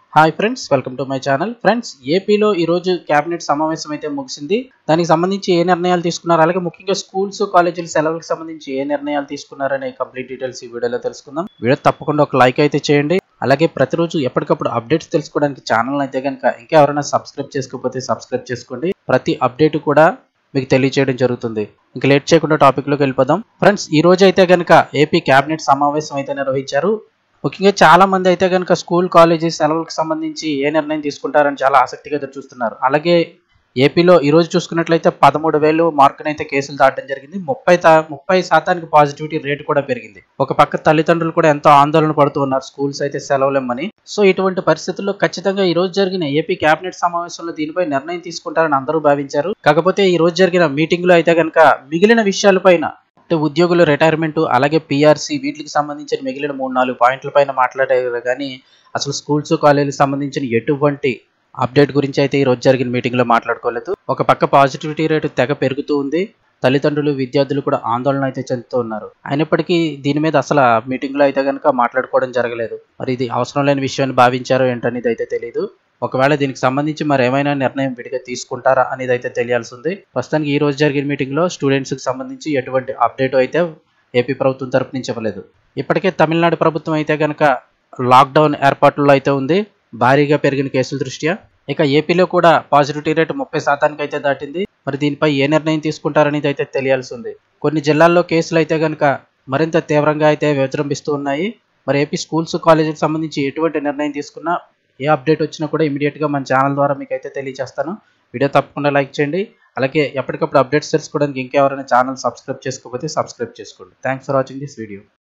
hi friends welcome to my channel friends ఏపీలో ఈరోజు cabinet సమావేశం అయితే ముగిసింది దానికి సంబంధించి ఏ నిర్ణయాలు తీసుకున్నారు అలాగే ముఖ్యంగా స్కూల్స్ కాలేజీల సెలవులకు సంబంధించి ఏ నిర్ణయాలు తీసుకున్నారనే కంప్లీట్ డీటెయిల్స్ ఈ వీడియోలో తెలుసుకుందాం వీడియో తప్పకుండా ఒక లైక్ అయితే చేయండి అలాగే ప్రతిరోజు ఎప్పటికప్పుడు అప్డేట్స్ తెలుసుకోవడానికి ఛానల్ అయితే కనుక ఇంకా ఎవరైనా సబ్స్క్రైబ్ చేసుకోకపోతే సబ్స్క్రైబ్ చేసుకోండి ప్రతి అప్డేట్ కూడా మీకు తెలియచేయడం జరుగుతుంది ఇంకా లేట్ చేయకుండా టాపిక్లోకి వెళ్ళిపోదాం ఫ్రెండ్స్ ఈ రోజు అయితే కనుక ఏపీ కేబినెట్ సమావేశం అయితే నిర్వహించారు ముఖ్యంగా చాలా మంది అయితే కనుక స్కూల్ కాలేజీ సెలవులకు సంబంధించి ఏ నిర్ణయం తీసుకుంటారని చాలా ఆసక్తిగా ఎదురు చూస్తున్నారు అలాగే ఏపీలో ఈ రోజు చూసుకున్నట్లయితే పదమూడు వేలు మార్కునైతే కేసులు దాటడం జరిగింది ముప్పై ముప్పై శాతానికి పాజిటివిటీ రేటు కూడా పెరిగింది ఒక పక్క తల్లిదండ్రులు కూడా ఎంతో ఆందోళన పడుతూ ఉన్నారు స్కూల్స్ అయితే సెలవులేమని సో ఇటువంటి పరిస్థితుల్లో ఖచ్చితంగా ఈ రోజు జరిగిన ఏపీ కేబినెట్ సమావేశంలో దీనిపై నిర్ణయం తీసుకుంటారని అందరూ భావించారు కాకపోతే ఈ రోజు జరిగిన మీటింగ్ లో అయితే కనుక మిగిలిన విషయాలపైన అంటే ఉద్యోగుల రిటైర్మెంట్ అలాగే పిఆర్సీ వీటికి సంబంధించిన మిగిలిన మూడు నాలుగు పాయింట్ల పైన మాట్లాడారు కానీ అసలు స్కూల్స్ కాలేజీలకు సంబంధించిన ఎటువంటి అప్డేట్ గురించి అయితే ఈ రోజు జరిగిన మీటింగ్లో మాట్లాడుకోలేదు ఒక పక్క పాజిటివిటీ రేటు తెగ పెరుగుతూ ఉంది తల్లిదండ్రులు విద్యార్థులు కూడా ఆందోళన అయితే చెందుతూ ఉన్నారు అయినప్పటికీ దీని మీద అసలు మీటింగ్లో అయితే కనుక మాట్లాడుకోవడం జరగలేదు మరి ఇది అవసరం లేని విషయాన్ని భావించారో ఏంటనేది అయితే తెలియదు ఒకవేళ దీనికి సంబంధించి మరి ఏమైనా నిర్ణయం విడిగా తీసుకుంటారా అనేది అయితే తెలియాల్సి ఉంది ప్రస్తుతానికి ఈ రోజు జరిగిన మీటింగ్లో స్టూడెంట్స్కి సంబంధించి ఎటువంటి అప్డేట్ అయితే ఏపీ ప్రభుత్వం తరపు నుంచి ఇవ్వలేదు ఇప్పటికే తమిళనాడు ప్రభుత్వం అయితే కనుక లాక్డౌన్ ఏర్పాట్లలో అయితే ఉంది భారీగా పెరిగిన కేసుల దృష్ట్యా ఇక ఏపీలో కూడా పాజిటివిటీ రేటు ముప్పై శాతానికి అయితే దాటింది మరి దీనిపై ఏ నిర్ణయం తీసుకుంటారనేది అయితే తెలియాల్సి ఉంది కొన్ని జిల్లాల్లో కేసులు అయితే కనుక మరింత తీవ్రంగా అయితే విజృంభిస్తూ ఉన్నాయి మరి ఏపీ స్కూల్స్ కాలేజీకి సంబంధించి ఎటువంటి నిర్ణయం తీసుకున్నా ఏ అప్డేట్ వచ్చినా కూడా ఇమీడియట్గా మన ఛానల్ ద్వారా మీకు అయితే తెలియజేస్తాను వీడియో తప్పకుండా లైక్ చేయండి అలాగే ఎప్పటికప్పుడు అప్డేట్స్ తెలుసుకోవడానికి ఇంకెవరైనా ఛానల్ సబ్స్క్రైబ్ చేసుకోకపోతే సబ్స్క్రైబ్ చేసుకోండి thanks for watching this video